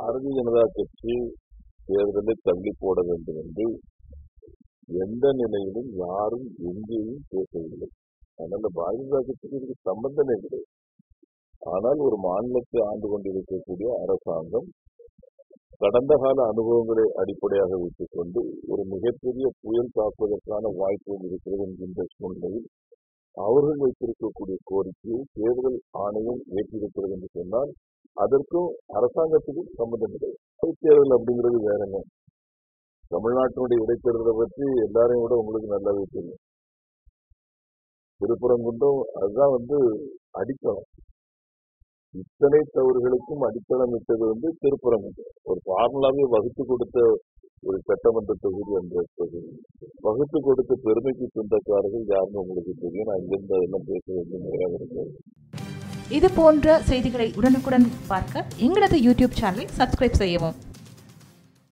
பாரதிய ஜனதா கட்சி தேர்தலை தள்ளி போட வேண்டும் என்று எந்த நிலையிலும் யாரும் எங்கேயும் பேசவில்லை அதனால பாரதிய ஜனதா கட்சிக்கு இதுக்கு சம்பந்தமே கிடையாது ஆனால் ஒரு மாநிலத்தை ஆண்டு கொண்டிருக்கக்கூடிய அரசாங்கம் கடந்த கால அனுபவங்களை அடிப்படையாக வைத்துக் கொண்டு ஒரு மிகப்பெரிய புயல் தாக்குவதற்கான வாய்ப்புகள் இருக்கிறது என்கின்ற சூழ்நிலையில் அவர்கள் வைத்திருக்கக்கூடிய கோரிக்கையை தேர்தல் ஆணையம் ஏற்றிருக்கிறது என்று சொன்னால் அதற்கும் அரசாங்கத்துக்கும் சம்பந்தம் இல்லை இடைத்தேர்தல் அப்படிங்கிறது வேறங்க தமிழ்நாட்டினுடைய இடைத்தேர்தலை பற்றி எல்லாரையும் விட உங்களுக்கு நல்லாவே தெரியும் திருப்பரங்குன்றம் அதுதான் வந்து அடித்தளம் இத்தனை தவறுகளுக்கும் அடித்தளம் இட்டது வந்து திருப்பரங்குன்றம் ஒரு ஃபார்முலாவே வகுத்து கொடுத்த ஒரு சட்டமன்ற தொகுதி அந்த தொகுதி வகுத்து கொடுத்த பெருமைக்கு சொந்தக்காரர்கள் யாருன்னு உங்களுக்கு தெரியும் நான் இங்கிருந்து அதெல்லாம் பேச வேண்டிய நேரம் இருக்காது இது போன்ற செய்திகளை உடனுக்குடன் பார்க்க எங்களது யூடியூப் சேனலை சப்ஸ்கிரைப் செய்யவும்